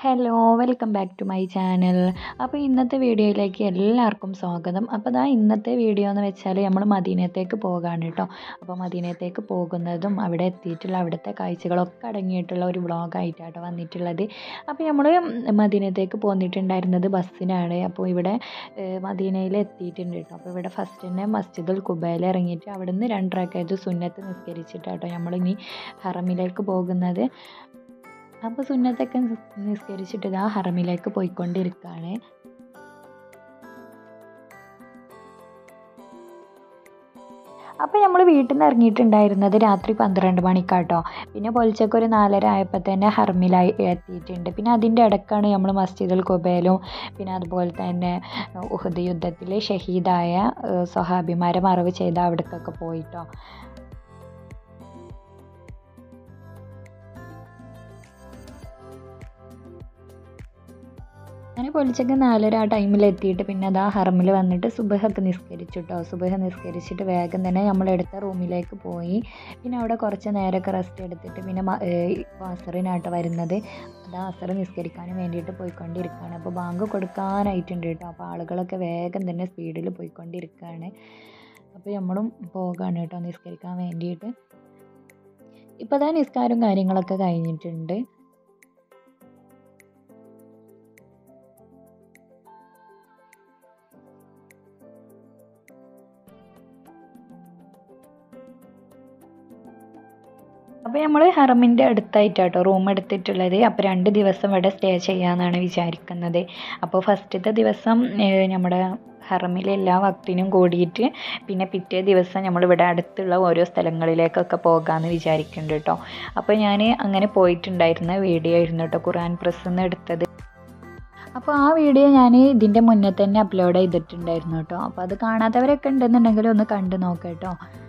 hello welcome back to my channel അപ്പോൾ ഇന്നത്തെ വീഡിയോയിലേക്ക് എല്ലാവർക്കും സ്വാഗതം അപ്പോൾ ദാ ഇന്നത്തെ വീഡിയോ എന്ന് വെച്ചാൽ നമ്മൾ മദീനത്തേക്ക് പോകാണ് കേട്ടോ അപ്പോൾ മദീനത്തേക്ക് പോകുന്നതും അവിടെ എത്തിയിട്ടുള്ള അവിടുത്തെ കാഴ്ചകളൊക്കെ അടങ്ങിയിട്ടുള്ള ഒരു വ്ളോഗായിട്ടാട്ടോ വന്നിട്ടുള്ളത് അപ്പോൾ നമ്മൾ മദീനത്തേക്ക് പോന്നിട്ടുണ്ടായിരുന്നത് ബസ്സിനാണ് അപ്പോൾ ഇവിടെ ഏഹ്, മദീനയിൽ എത്തിയിട്ടുണ്ട് കേട്ടോ അപ്പോൾ ഇവിടെ ഫസ്റ്റ് തന്നെ മസ്ജിദുൽ കുബയിൽ ഇറങ്ങിയിട്ട് അവിടെ നിന്ന് രണ്ടരക്കായത് സുന്നത്ത് നിസ്കരിച്ചിട്ടാട്ടോ നമ്മളിനി ഹറമിലേക്ക് പോകുന്നത് അപ്പോൾ സുന്നത്തൊക്കെ നിസ് നിസ്കരിച്ചിട്ട് ഇതാ ഹറമിലേക്ക് പോയിക്കൊണ്ടിരിക്കുകയാണ് അപ്പോൾ നമ്മൾ വീട്ടിൽ നിന്ന് ഇറങ്ങിയിട്ടുണ്ടായിരുന്നത് രാത്രി പന്ത്രണ്ട് മണിക്കാട്ടോ പിന്നെ പൊലിച്ചൊക്കെ ഒരു നാലര ആയപ്പോൾ തന്നെ ഹർമിലായി എത്തിയിട്ടുണ്ട് പിന്നെ അതിൻ്റെ ഇടക്കാണ് നമ്മൾ മസ്ജിദുൽ കുബയിലും പിന്നെ അതുപോലെ തന്നെ ഉഹദ് യുദ്ധത്തിൽ ഷഹീദായ ഏഹ്, സ്വഹാബിമാരെ മറവ് ചെയ്ത് അവിടേക്കൊക്കെ പോയിട്ടോ അങ്ങനെ പൊലിച്ചൊക്കെ നാലര ആ ടൈമിൽ എത്തിയിട്ട് പിന്നെ അതാ ഹറമിൽ വന്നിട്ട് സുബഹൊക്കെ നിസ്കരിച്ചു കേട്ടോ സുബഹ നിസ്കരിച്ചിട്ട് വേഗം തന്നെ നമ്മൾ എടുത്ത റൂമിലേക്ക് പോയി പിന്നെ അവിടെ കുറച്ച് നേരമൊക്കെ റെസ്റ്റ് എടുത്തിട്ട് പിന്നെ മ- ഏഹ് അസറിനാട്ടോ വരുന്നത് അതാ അസർ നിസ്കരിക്കാനും വേണ്ടിയിട്ട് പോയിക്കൊണ്ടിരിക്കുകയാണ് അപ്പോൾ ബാങ്ക് കൊടുക്കാനായിട്ടുണ്ട് കേട്ടോ അപ്പോൾ ആളുകളൊക്കെ വേഗം തന്നെ സ്പീഡിൽ പോയിക്കൊണ്ടിരിക്കുകയാണ് അപ്പോൾ നമ്മളും പോകാണ് കേട്ടോ നിസ്കരിക്കാൻ വേണ്ടിയിട്ട് ഇപ്പോൾ അതാ നിസ്കാരവും കാര്യങ്ങളൊക്കെ കഴിഞ്ഞിട്ടുണ്ട് അപ്പോൾ നമ്മൾ ഹറമിൻ്റെ അടുത്തായിട്ടാട്ടോ റൂം എടുത്തിട്ടുള്ളത് അപ്പോൾ രണ്ട് ദിവസം ഇവിടെ സ്റ്റേ ചെയ്യാമെന്നാണ് വിചാരിക്കുന്നത് അപ്പോൾ ഫസ്റ്റത്തെ ദിവസം ഏഹ്, നമ്മുടെ ഹറമിലെ എല്ലാ വക്തിനും കൂടിയിട്ട് പിന്നെ പിറ്റേ ദിവസം നമ്മളിവിടെ അടുത്തുള്ള ഓരോ സ്ഥലങ്ങളിലേക്കൊക്കെ പോകാമെന്ന് വിചാരിക്കുന്നുണ്ട് കേട്ടോ അപ്പോൾ ഞാൻ അങ്ങനെ പോയിട്ടുണ്ടായിരുന്ന വീഡിയോ ആയിരുന്നു കേട്ടോ ഖുറാൻ പ്രസ് നിന്ന് എടുത്തത് അപ്പോൾ ആ വീഡിയോ ഞാൻ ഇതിൻ്റെ മുന്നേ തന്നെ അപ്ലോഡ് ചെയ്തിട്ടുണ്ടായിരുന്നു കേട്ടോ അപ്പോൾ അത് കാണാത്തവരൊക്കെ ഉണ്ടെന്നുണ്ടെങ്കിൽ ഒന്ന് കണ്ടു നോക്കാം കേട്ടോ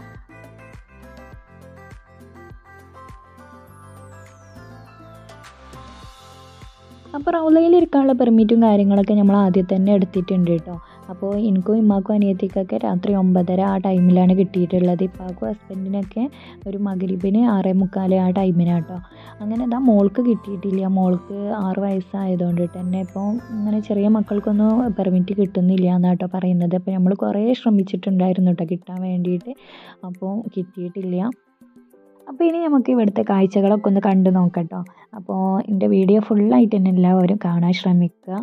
അപ്പോൾ റൗലയിൽ ഇരിക്കാനുള്ള പെർമിറ്റും കാര്യങ്ങളൊക്കെ നമ്മൾ ആദ്യം തന്നെ എടുത്തിട്ടുണ്ട് കേട്ടോ അപ്പോൾ എനിക്കും ഇമ്മാക്കും അനിയത്തിക്കൊക്കെ രാത്രി ഒമ്പതര ആ ടൈമിലാണ് കിട്ടിയിട്ടുള്ളത് ഇപ്പാക്കും ഹസ്ബൻഡിനൊക്കെ ഒരു മകരിബിന് ആറേ മുക്കാൽ ആ ടൈമിനാട്ടോ അങ്ങനെ ഇതാ മോൾക്ക് കിട്ടിയിട്ടില്ല മോൾക്ക് ആറ് വയസ്സായതുകൊണ്ട് തന്നെ ഇപ്പോൾ ഇങ്ങനെ ചെറിയ മക്കൾക്കൊന്നും പെർമിറ്റ് കിട്ടുന്നില്ല എന്നാട്ടോ പറയുന്നത് അപ്പോൾ നമ്മൾ കുറേ ശ്രമിച്ചിട്ടുണ്ടായിരുന്നു കേട്ടോ കിട്ടാൻ വേണ്ടിയിട്ട് അപ്പോൾ കിട്ടിയിട്ടില്ല അപ്പോൾ ഇനി നമുക്ക് ഇവിടുത്തെ കാഴ്ചകളൊക്കെ ഒന്ന് കണ്ടു നോക്കട്ടോ അപ്പോൾ എൻ്റെ വീഡിയോ ഫുള്ളായിട്ട് തന്നെ എല്ലാവരും കാണാൻ ശ്രമിക്കുക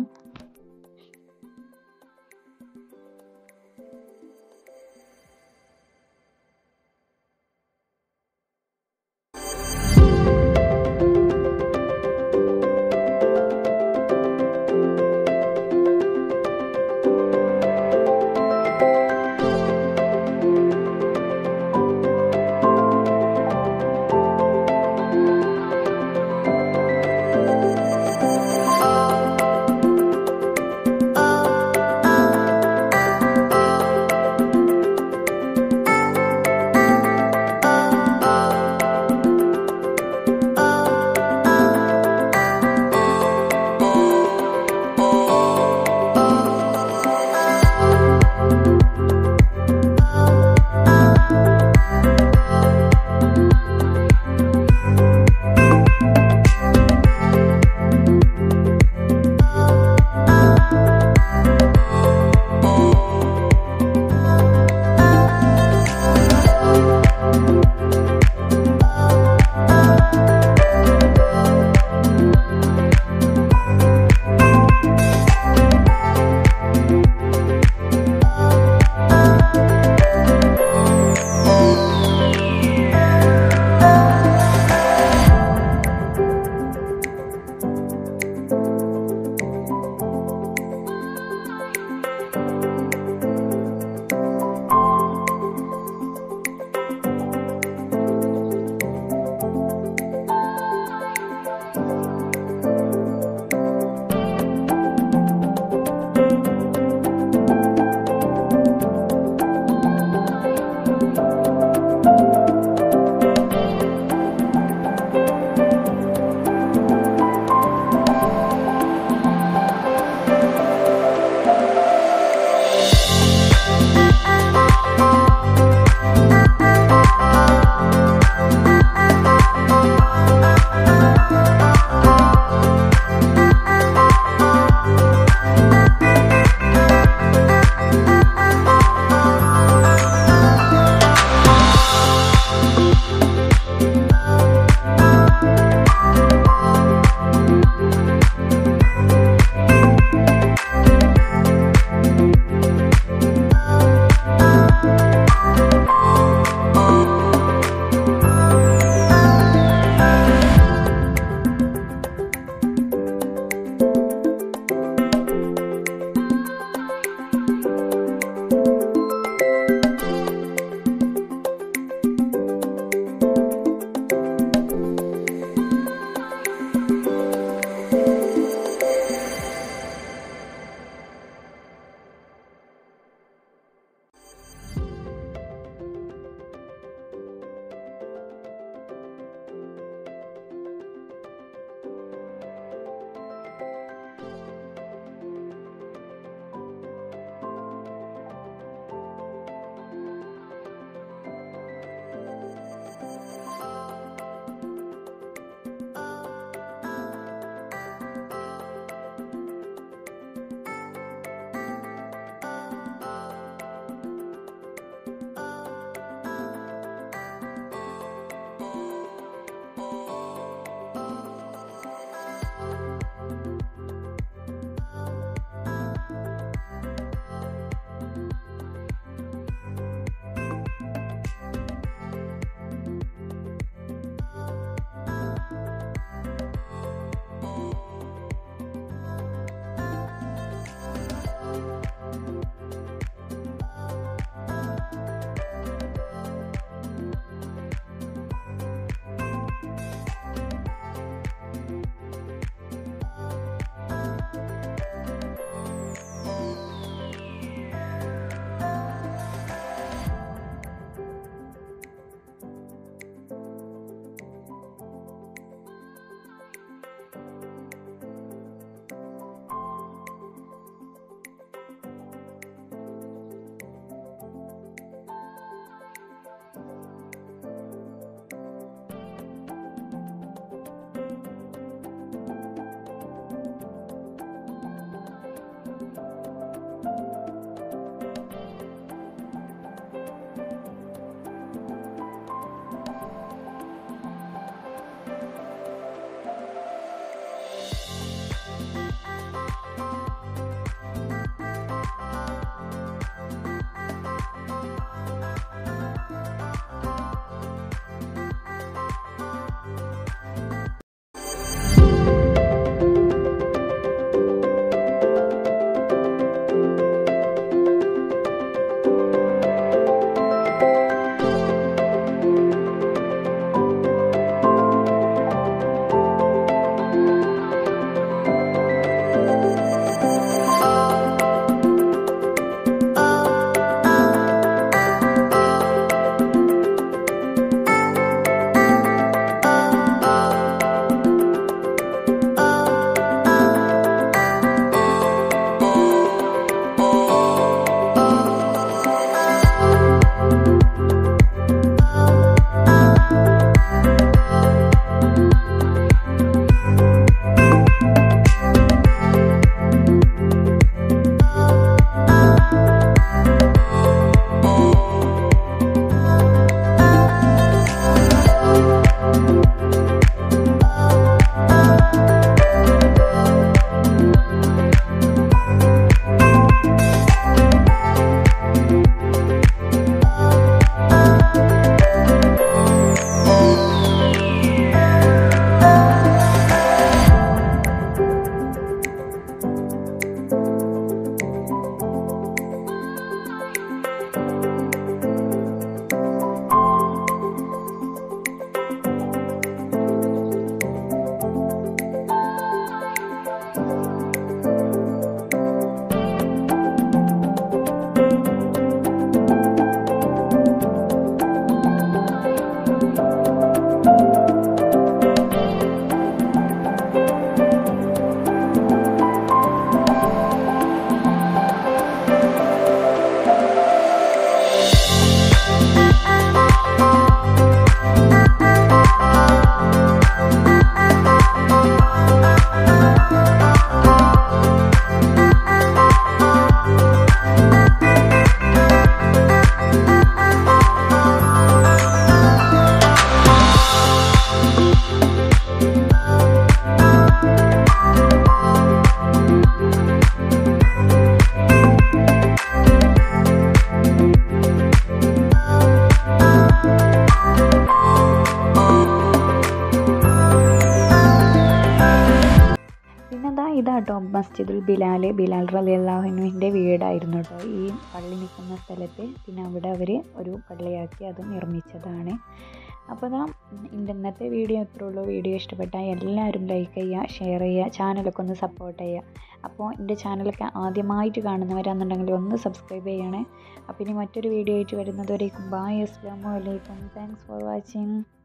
ഇതാട്ടോ മസ്ജിദുൽ ബിലാൽ ബിലാൽ റലിയല്ലാഹുവിൻ്റെ വീടായിരുന്നു കേട്ടോ ഈ പള്ളി നിൽക്കുന്ന സ്ഥലത്ത് പിന്നെ അവിടെ അവർ ഒരു പള്ളിയാക്കി അത് നിർമ്മിച്ചതാണ് അപ്പോൾ അതാ എൻ്റെ ഇന്നത്തെ വീഡിയോ ഇത്രേ ഉള്ളൂ വീഡിയോ ഇഷ്ടപ്പെട്ടാൽ എല്ലാവരും ലൈക്ക് ചെയ്യുക ഷെയർ ചെയ്യുക ചാനലൊക്കെ ഒന്ന് സപ്പോർട്ട് ചെയ്യുക അപ്പോൾ എൻ്റെ ചാനലൊക്കെ ആദ്യമായിട്ട് കാണുന്നവരാണെന്നുണ്ടെങ്കിൽ ഒന്ന് സബ്സ്ക്രൈബ് ചെയ്യണേ അപ്പോൾ ഇനി മറ്റൊരു വീഡിയോ ആയിട്ട് വരുന്നത് വരേക്കും ബായ് അസ്സാം വലൈക്കും താങ്ക്സ് ഫോർ വാച്ചിങ്